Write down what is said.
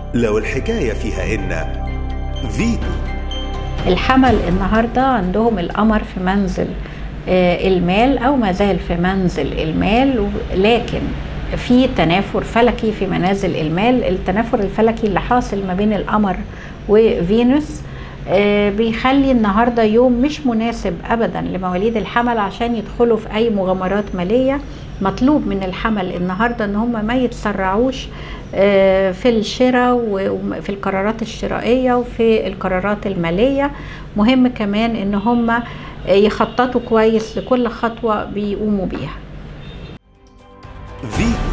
لو الحكاية فيها إن فيتو الحمل النهارده عندهم القمر في منزل آه، المال او ما زال في منزل المال و- لكن في تنافر فلكي في منازل المال التنافر الفلكي اللي حاصل ما بين القمر وفينوس آه، بيخلي النهارده يوم مش مناسب ابدا لمواليد الحمل عشان يدخلوا في اي مغامرات ماليه مطلوب من الحمل النهارده ان هم ما يتسرعوش آه، في الشراء وفي القرارات الشرائيه وفي القرارات الماليه مهم كمان ان هم يخططوا كويس لكل خطوه بيقوموا بيها فيتو